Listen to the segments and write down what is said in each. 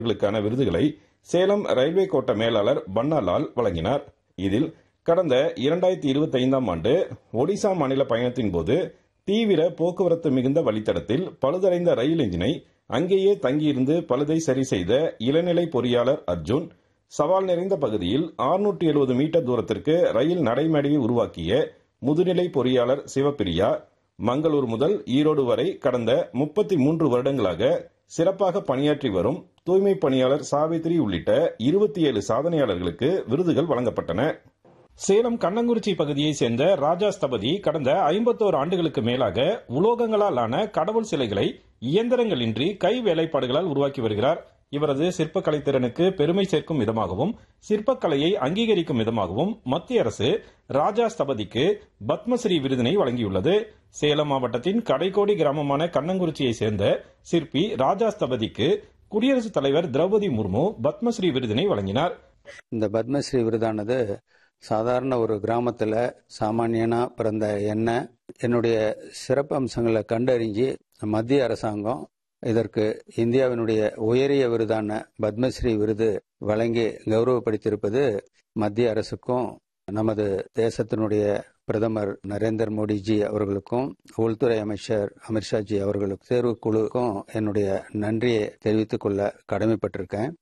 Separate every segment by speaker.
Speaker 1: களுக்கான விருதுகளை சேலம் ரயில்வே கோட்ட மேலாளர் பன்னாலால் வழங்கினார் இதில் கடந்த இரண்டாயிரத்தி இருபத்தி ஐந்தாம் ஆண்டு ஒடிசா மாநில பயணத்தின் போது தீவிர போக்குவரத்து மிகுந்த வழித்தடத்தில் பழுதடைந்த ரயில் எஞ்சினை அங்கேயே தங்கியிருந்து பழுதை சரி செய்த இளநிலை பொறியாளர் அர்ஜுன் சவால் நிறைந்த பகுதியில் 670 எழுபது மீட்டர் தூரத்திற்கு ரயில் நடைமேடையை உருவாக்கிய முதுநிலை பொறியாளர் சிவப்பிரியா மங்களூர் முதல் ஈரோடு வரை கடந்த முப்பத்தி மூன்று வருடங்களாக சிறப்பாக பணியாற்றி வரும் தூய்மை பணியாளர் சாவித்ரி உள்ளிட்ட இருபத்தி ஏழு சாதனையாளர்களுக்கு விருதுகள் வழங்கப்பட்டன சேலம் கண்ணங்குறிச்சி பகுதியைச் சேர்ந்த ராஜா ஸ்தபதி கடந்த ஐம்பத்தோரு ஆண்டுகளுக்கு மேலாக உலோகங்களால் ஆன கடவுள் சிலைகளை இயந்திரங்களின்றி கை வேலைப்பாடுகளால் உருவாக்கி வருகிறார் இவரது சிற்பக்கலை திறனுக்கு பெருமை சேர்க்கும் விதமாகவும் சிற்பக்கலையை அங்கீகரிக்கும் விதமாகவும் மத்திய அரசு ராஜா ஸ்தபதிக்கு பத்மஸ்ரீ விருதினை வழங்கியுள்ளது சேலம் மாவட்டத்தின் கடைக்கோடி கிராமமான கண்ணங்குறிச்சியை சேர்ந்த சிற்பி ராஜா ஸ்தபதிக்கு குடியரசுத் தலைவர் திரௌபதி முர்மு பத்மஸ்ரீ விருதினை வழங்கினார்
Speaker 2: இந்த பத்மஸ்ரீ விருதானது சாதாரண ஒரு கிராமத்தில் சாமானியனா பிறந்த என்ன என்னுடைய சிறப்பு அம்சங்களை கண்டறிஞ்சு மத்திய அரசாங்கம் இதற்கு இந்தியாவினுடைய உயரிய விருதான பத்மஸ்ரீ விருது வழங்கி கௌரவப்படுத்தியிருப்பது மத்திய அரசுக்கும் நமது தேசத்தினுடைய பிரதமர் நரேந்திர மோடிஜி அவர்களுக்கும் உள்துறை அமைச்சர் அமித்ஷாஜி அவர்களுக்கு தேர்வுக்குழுக்கும் என்னுடைய நன்றியை தெரிவித்துக் கொள்ள கடமைப்பட்டிருக்கேன்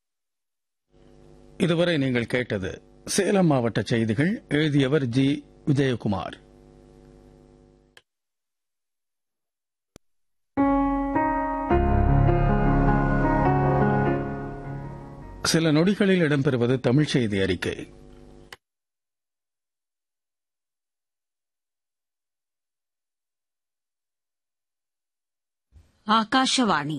Speaker 3: இதுவரை நீங்கள் கேட்டது சேலம் மாவட்ட செய்திகள் எழுதியவர் ஜி விஜயகுமார் சில நொடிகளில் இடம்பெறுவது தமிழ் செய்தி அறிக்கை
Speaker 4: ಆಕಾಶವಾಣಿ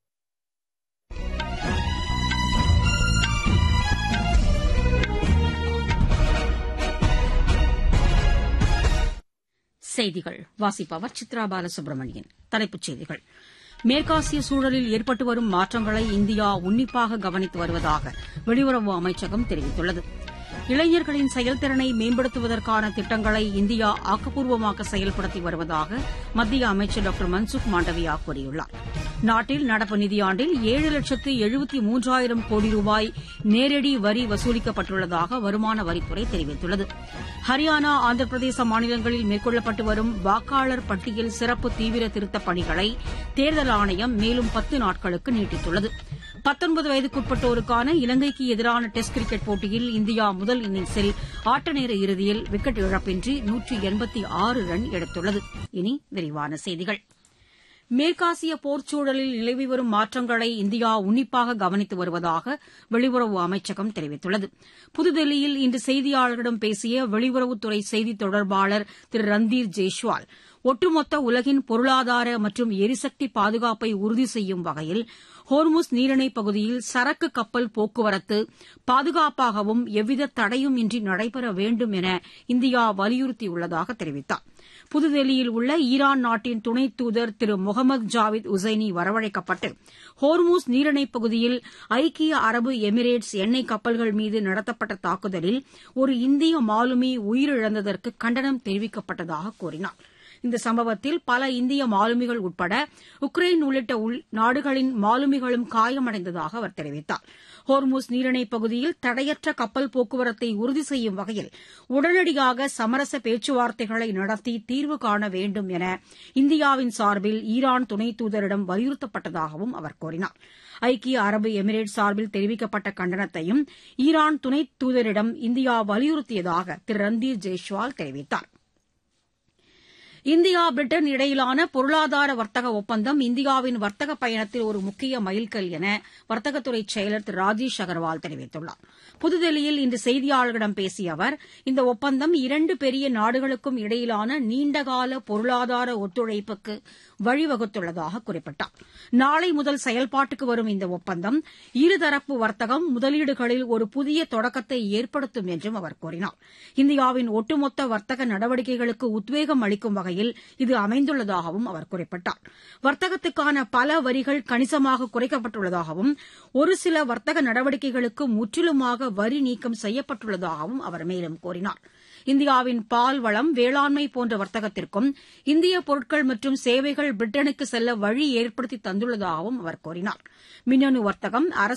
Speaker 4: செய்திகள் வாசிப்பவர் சித்ரா பாலசுப்ரமணியன் தலைப்புச் செய்திகள் மேற்காசிய சூழலில் ஏற்பட்டு வரும் மாற்றங்களை இந்தியா உன்னிப்பாக கவனித்து வருவதாக வெளியுறவு அமைச்சகம் தெரிவித்துள்ளது இளைஞர்களின் செயல்திறனை மேம்படுத்துவதற்கான திட்டங்களை இந்தியா ஆக்கப்பூர்வமாக செயல்படுத்தி வருவதாக மத்திய அமைச்சர் டாக்டர் மன்சுக் மாண்டவியா கூறியுள்ளார் நாட்டில் நடப்பு நிதியாண்டில் ஏழு லட்சத்து எழுபத்தி மூன்றாயிரம் கோடி ரூபாய் நேரடி வரி வசூலிக்கப்பட்டுள்ளதாக வருமான வரித்துறை தெரிவித்துள்ளது ஹரியானா ஆந்திர பிரதேச மாநிலங்களில் மேற்கொள்ளப்பட்டு வரும் வாக்காளர் பட்டியல் சிறப்பு தீவிர திருத்தப் பணிகளை தேர்தல் ஆணையம் மேலும் பத்து நாட்களுக்கு நீட்டித்துள்ளது பத்தொன்பது வயதுக்குட்பட்டோருக்கான இலங்கைக்கு எதிரான டெஸ்ட் கிரிக்கெட் போட்டியில் இந்தியா முதல் இன்னிங்ஸில் ஆட்டநேர இறுதியில் விக்கெட் இழப்பின்றி நூற்றி எண்பத்தி ஆறு ரன் எடுத்துள்ளது இனி விரிவான செய்திகள் மேற்காசிய போர்ச்சூழலில் நிலவி வரும் மாற்றங்களை இந்தியா உன்னிப்பாக கவனித்து வருவதாக வெளியுறவு அமைச்சகம் தெரிவித்துள்ளது புதுதில்லியில் இன்று செய்தியாளர்களிடம் பேசிய வெளியுறவுத்துறை செய்தித் தொடர்பாளர் திரு ரந்தீர் ஜெய்ஷ்வால் ஒட்டுமொத்த உலகின் பொருளாதார மற்றும் எரிசக்தி பாதுகாப்பை உறுதி செய்யும் வகையில் ஹோர்முஸ் நீரிணைப் பகுதியில் சரக்கு கப்பல் போக்குவரத்து பாதுகாப்பாகவும் எவ்வித தடையும் இன்றி நடைபெற வேண்டும் என இந்தியா வலியுறுத்தியுள்ளதாக தெரிவித்தார் புதுதில்லியில் உள்ள ஈரான் நாட்டின் துணை தூதர் திரு முகமது ஜாவித் உசைனி வரவழைக்கப்பட்டு ஹோர்மூஸ் நீரிணைப் பகுதியில் ஐக்கிய அரபு எமிரேட்ஸ் எண்ணெய் கப்பல்கள் மீது நடத்தப்பட்ட தாக்குதலில் ஒரு இந்திய மாலுமி உயிரிழந்ததற்கு கண்டனம் தெரிவிக்கப்பட்டதாக கூறினார் இந்த சம்பவத்தில் பல இந்திய மாலுமிகள் உட்பட உக்ரைன் உள்ளிட்ட நாடுகளின் மாலுமிகளும் காயமடைந்ததாக அவர் தெரிவித்தார் ஹோர்முஸ் நீரிணைப் பகுதியில் தடையற்ற கப்பல் போக்குவரத்தை உறுதி செய்யும் வகையில் உடனடியாக சமரச பேச்சுவார்த்தைகளை நடத்தி தீர்வு காண வேண்டும் என இந்தியாவின் சார்பில் ஈரான் துணை தூதரிடம் வலியுறுத்தப்பட்டதாகவும் அவர் கூறினார் ஐக்கிய அரபு எமிரேட் சார்பில் தெரிவிக்கப்பட்ட கண்டனத்தையும் ஈரான் துணை தூதரிடம் இந்தியா வலியுறுத்தியதாக திரு ரந்தீர் ஜெய்ஷ்வால் தெரிவித்தார் இந்தியா பிரிட்டன் இடையிலான பொருளாதார வர்த்தக ஒப்பந்தம் இந்தியாவின் வர்த்தக பயணத்தில் ஒரு முக்கிய மைல்கல் என வர்த்தகத்துறை செயலர் திரு ராஜேஷ் அகர்வால் தெரிவித்துள்ளார் புதுதில்லியில் இன்று செய்தியாளர்களிடம் பேசிய அவர் இந்த ஒப்பந்தம் இரண்டு பெரிய நாடுகளுக்கும் இடையிலான நீண்டகால பொருளாதார ஒத்துழைப்புக்கு வழிவகுத்துள்ளதாக குறிப்பிட்டார் நாளை முதல் செயல்பாட்டுக்கு வரும் இந்த ஒப்பந்தம் இருதரப்பு வர்த்தகம் முதலீடுகளில் ஒரு புதிய தொடக்கத்தை ஏற்படுத்தும் என்றும் அவர் கூறினார் இந்தியாவின் ஒட்டுமொத்த வர்த்தக நடவடிக்கைகளுக்கு உத்வேகம் அளிக்கும் வகையில் வகையில் இது அமைந்துள்ளதாகவும் அவர் குறிப்பிட்டார் வர்த்தகத்துக்கான பல வரிகள் கணிசமாக குறைக்கப்பட்டுள்ளதாகவும் ஒரு சில வர்த்தக நடவடிக்கைகளுக்கு முற்றிலுமாக வரி நீக்கம் செய்யப்பட்டுள்ளதாகவும் அவர் மேலும் கூறினார் இந்தியாவின் பால் வளம் வேளாண்மை போன்ற வர்த்தகத்திற்கும் இந்திய பொருட்கள் மற்றும் சேவைகள் இந்தியர்கள் பிரிட்டனுக்கு செல்ல வழி ஏற்படுத்தி தந்துள்ளதாகவும் அவர் கூறினார் மின்னணு வர்த்தகம்